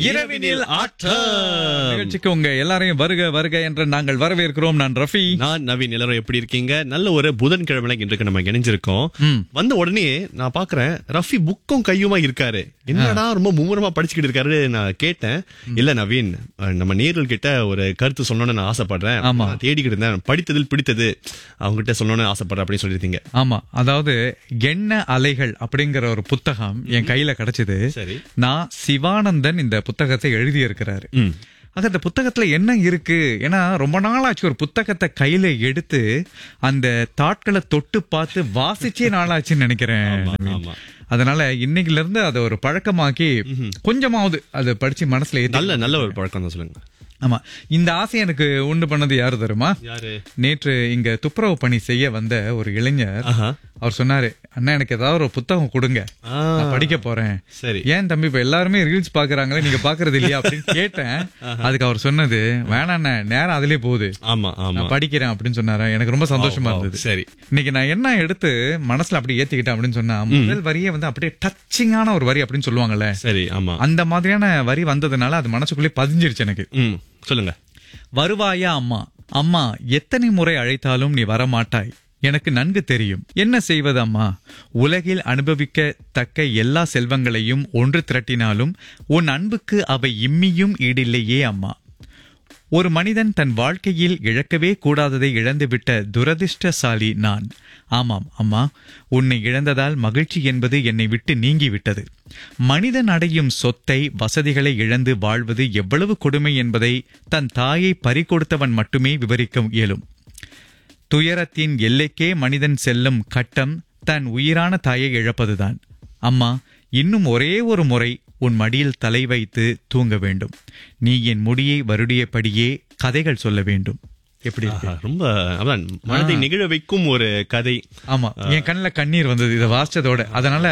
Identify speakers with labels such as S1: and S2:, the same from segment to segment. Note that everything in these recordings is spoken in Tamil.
S1: இரவினில் ஆட்டம்
S2: நிகழ்ச்சிக்கு உங்க எல்லாரையும் வருக வருக என்று நாங்கள் வரவேற்கிறோம் நான் ரஃபி
S1: நான் நவீன் எல்லாரும் எப்படி இருக்கீங்க நல்ல ஒரு புதன்கிழமை இன்றைக்கு நம்ம இணைஞ்சிருக்கோம்
S2: ம்.
S1: வந்த உடனே நான் பாக்குறேன் ரஃபி புக்கும் கையுமா இருக்காரு என்னடா ரொம்ப மும்முரமா படிச்சுக்கிட்டு இருக்காரு நான் கேட்டேன் இல்ல நவீன் அஹ், நம்ம நேர்கள் கிட்ட ஒரு கருத்து சொல்லணும்னு நான் ஆசைப்படுறேன்
S2: ஆமா.
S1: நான் தேடிக்கிட்டு இருந்தேன் படித்ததில் பிடித்தது அவங்க கிட்ட சொல்லணும்னு ஆசைப்படுறேன் அப்படின்னு சொல்லியிருந்தீங்க
S2: ஆமா அதாவது எண்ண அலைகள் அப்படிங்கிற ஒரு புத்தகம் என் கையில கிடைச்சது
S1: சரி.
S2: நான் சிவானந்தன் இந்த புத்தகத்தை எழுதியிருக்கிறாரு
S1: ம்.
S2: ஆக இந்த புத்தகத்துல என்ன இருக்கு ஏன்னா ரொம்ப நாளாச்சு ஒரு புத்தகத்தை கையில எடுத்து அந்த தாட்களை தொட்டு பார்த்து வாசிச்சே நாளாச்சுன்னு நினைக்கிறேன் நவீன்.
S1: ஆமா.
S2: அதனால இன்னைக்குல இருந்து அதை ஒரு பழக்கமாக்கி கொஞ்சமாவது அதை படிச்சு மனசுல ஏத்தி
S1: நல்ல நல்ல ஒரு பழக்கம் தான் சொல்லுங்க
S2: ஆமா இந்த ஆசை எனக்கு உண்டு பண்ணது யாரு தெரியுமா
S1: யாரு
S2: நேற்று இங்க துப்புரவு பணி செய்ய வந்த ஒரு இளைஞர்
S1: ஆஹா.
S2: அவர் சொன்னாரு அண்ணா எனக்கு ஏதாவது ஒரு புத்தகம் கொடுங்க
S1: ஆ.
S2: நான் படிக்க போறேன்
S1: சரி
S2: ஏன் தம்பி இப்ப எல்லாருமே ரீல்ஸ் பாக்குறாங்களே நீங்க பாக்குறது இல்லையா அப்படின்னு கேட்டேன் அதுக்கு அவர் சொன்னது வேணாண்ண நேரம் அதுலயே போகுது
S1: ஆமா ஆமா
S2: நான் படிக்கிறேன் அப்படின்னு சொன்னாரு எனக்கு ரொம்ப சந்தோஷமா
S1: ஓ, ஓ,
S2: இருந்தது
S1: சரி
S2: இன்னைக்கு நான் என்ன எடுத்து மனசுல அப்படி ஏத்திக்கிட்டேன் அப்படின்னு சொன்னா முதல் வரியே வந்து அப்படியே டச்சிங்கான ஒரு வரி அப்படின்னு சொல்லுவாங்கல்ல
S1: சரி ஆமா
S2: அந்த மாதிரியான வரி வந்ததுனால அது மனசுக்குள்ளே பதிஞ்சிருச்சு எனக்கு
S1: ம் சொல்லுங்க
S2: வருவாயா அம்மா அம்மா எத்தனை முறை அழைத்தாலும் நீ வரமாட்டாய் எனக்கு நன்கு தெரியும் என்ன செய்வது அம்மா உலகில் அனுபவிக்க தக்க எல்லா செல்வங்களையும் ஒன்று திரட்டினாலும் உன் அன்புக்கு அவை இம்மியும் ஈடில்லையே அம்மா ஒரு மனிதன் தன் வாழ்க்கையில் இழக்கவே கூடாததை இழந்துவிட்ட துரதிர்ஷ்டசாலி நான் ஆமாம் அம்மா உன்னை இழந்ததால் மகிழ்ச்சி என்பது என்னை விட்டு நீங்கிவிட்டது மனிதன் அடையும் சொத்தை வசதிகளை இழந்து வாழ்வது எவ்வளவு கொடுமை என்பதை தன் தாயை பறிகொடுத்தவன் மட்டுமே விவரிக்க இயலும் துயரத்தின் எல்லைக்கே மனிதன் செல்லும் கட்டம் தன் உயிரான தாயை இழப்பதுதான் அம்மா இன்னும் ஒரே ஒரு முறை உன் மடியில் தலை வைத்து தூங்க வேண்டும் நீ என் முடியை வருடியபடியே கதைகள் சொல்ல வேண்டும் எப்படி இருக்கு
S1: ஆஹா, ரொம்ப அதான் மனதை நெகிழ வைக்கும் ஒரு கதை
S2: ஆமா என் கண்ணுல கண்ணீர் வந்தது இதை வாசிச்சதோட அதனால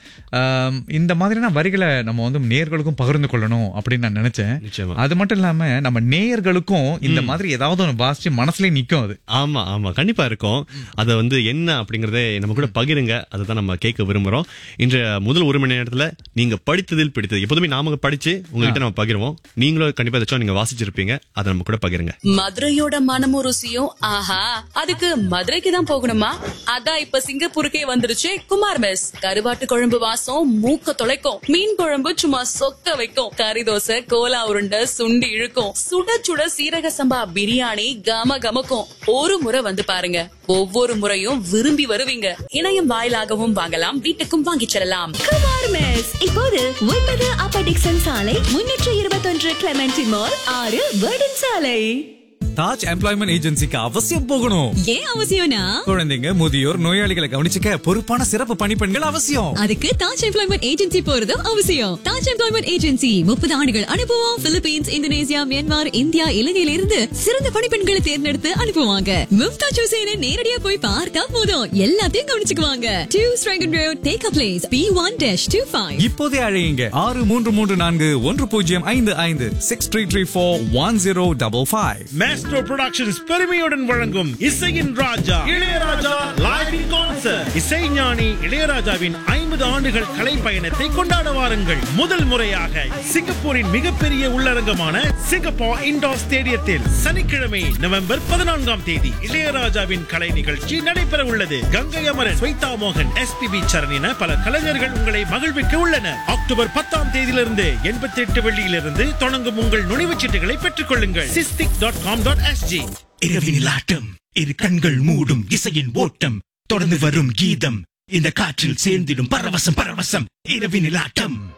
S2: ஆம், இந்த மாதிரியான வரிகளை நம்ம வந்து நேயர்களுக்கும் பகிர்ந்து கொள்ளணும் அப்படின்னு நான் நினைச்சேன்
S1: நிச்சயமா
S2: அது மட்டும் இல்லாம நம்ம நேயர்களுக்கும் இந்த மாதிரி ஏதாவது ஒன்று வாசிச்சு மனசுலயே நிக்கும் அது
S1: ஆமா ஆமா கண்டிப்பா இருக்கும் அத வந்து என்ன அப்படிங்கறத நம்ம கூட பகிருங்க அதை தான் நம்ம கேட்க விரும்புறோம் இன்று முதல் ஒரு மணி நேரத்துல நீங்க படித்ததில் பிடித்தது எப்போதுமே நாம படிச்சு உங்ககிட்ட நம்ம பகிருவோம் நீங்களும் கண்டிப்பா ஏதாச்சும் நீங்க வாசிச்சிருப்பீங்க அதை நம்ம கூட பகிருங்க
S3: மதுரையோட மனமும் ருசியும் ஆஹா அதுக்கு மதுரைக்கு தான் போகணுமா அதான் இப்ப சிங்கப்பூருக்கே வந்துருச்சு குமார் மெஸ் கருவாட்டு குழம்பு வாசம் மூக்க தொலைக்கும் மீன் குழம்பு சும்மா சொக்க வைக்கும் கறி தோசை கோலா உருண்டை சுண்டி இழுக்கும் சுட சுட சீரக சம்பா பிரியாணி கம கமக்கும் ஒரு முறை வந்து பாருங்க ஒவ்வொரு முறையும் விரும்பி வருவீங்க இணையம் வாயிலாகவும் வாங்கலாம் வீட்டுக்கும் வாங்கிச் செல்லலாம்
S4: குமார் மெஸ் இப்போது ஒன்பது அப்ப டிக்சன் சாலை முன்னூற்று இருபத்தொன்று கிளமெண்டி மால் ஆறு வேர்டன் சாலை
S5: தாஜ் எம்ப்ளாய்மெண்ட் ஏஜென்சிக்கு அவசியம் போகணும்
S4: ஏன் அவசியம்னா
S5: குழந்தைங்க முதியோர் நோயாளிகளை கவனிச்சுக்க பொறுப்பான சிறப்பு பணிப்பெண்கள் அவசியம்
S4: அதுக்கு தாஜ் எம்ப்ளாய்மெண்ட் ஏஜென்சி போறதும் அவசியம் தாஜ் எம்ப்ளாய்மெண்ட் ஏஜென்சி முப்பது ஆண்டுகள் அனுபவம் பிலிப்பீன்ஸ் இந்தோனேசியா மியான்மர் இந்தியா இலங்கையில இருந்து சிறந்த பணிப்பெண்களை தேர்ந்தெடுத்து அனுப்புவாங்க மும்தாஜ் ஹுசேனை நேரடியா போய் பார்த்தா போதும் எல்லாத்தையும் கவனிச்சுக்குவாங்க டூ ஸ்ட்ரைகன் road take a place B one dash two five
S5: இப்போதே அழையுங்க ஆறு மூன்று மூன்று நான்கு ஒன்று பூஜ்ஜியம் ஐந்து ஐந்து six three three four one zero double five
S6: maestro productions பெருமையுடன் வழங்கும் இசையின் ராஜா Ilaiyaraaja live in concert Isaignani இளையராஜாவின் ஐம்பது ஆண்டுகள் கலை பயணத்தை கொண்டாட வாருங்கள் முதல் முறையாக சிங்கப்பூரின் மிகப்பெரிய உள்ளரங்கமான சிங்கப்பூர் இண்டோர் ஸ்டேடியத்தில் சனிக்கிழமை நவம்பர் பதினான்காம் தேதி இளையராஜாவின் கலை நிகழ்ச்சி நடைபெற உள்ளது கங்கை அமரன் ஸ்வைதா மோகன் எஸ்பிபி சரண் என பல கலைஞர்கள் உங்களை மகிழ்விக்க உள்ளனர் அக்டோபர் பத்தாம் தேதியிலிருந்து எண்பத்தி எட்டு வெள்ளியிலிருந்து தொடங்கும் உங்கள் நுழைவுச் சீட்டுகளை பெற்றுக் கொள்ளுங்கள் Sistic dot com dot SG
S7: இரவினில் ஆட்டம் இரு கண்கள் மூடும் இசையின் ஓட்டம் தொடர்ந்து வரும் கீதம் இந்த காற்றில் சேர்ந்திடும் பரவசம் பரவசம் இரவினில் ஆட்டம்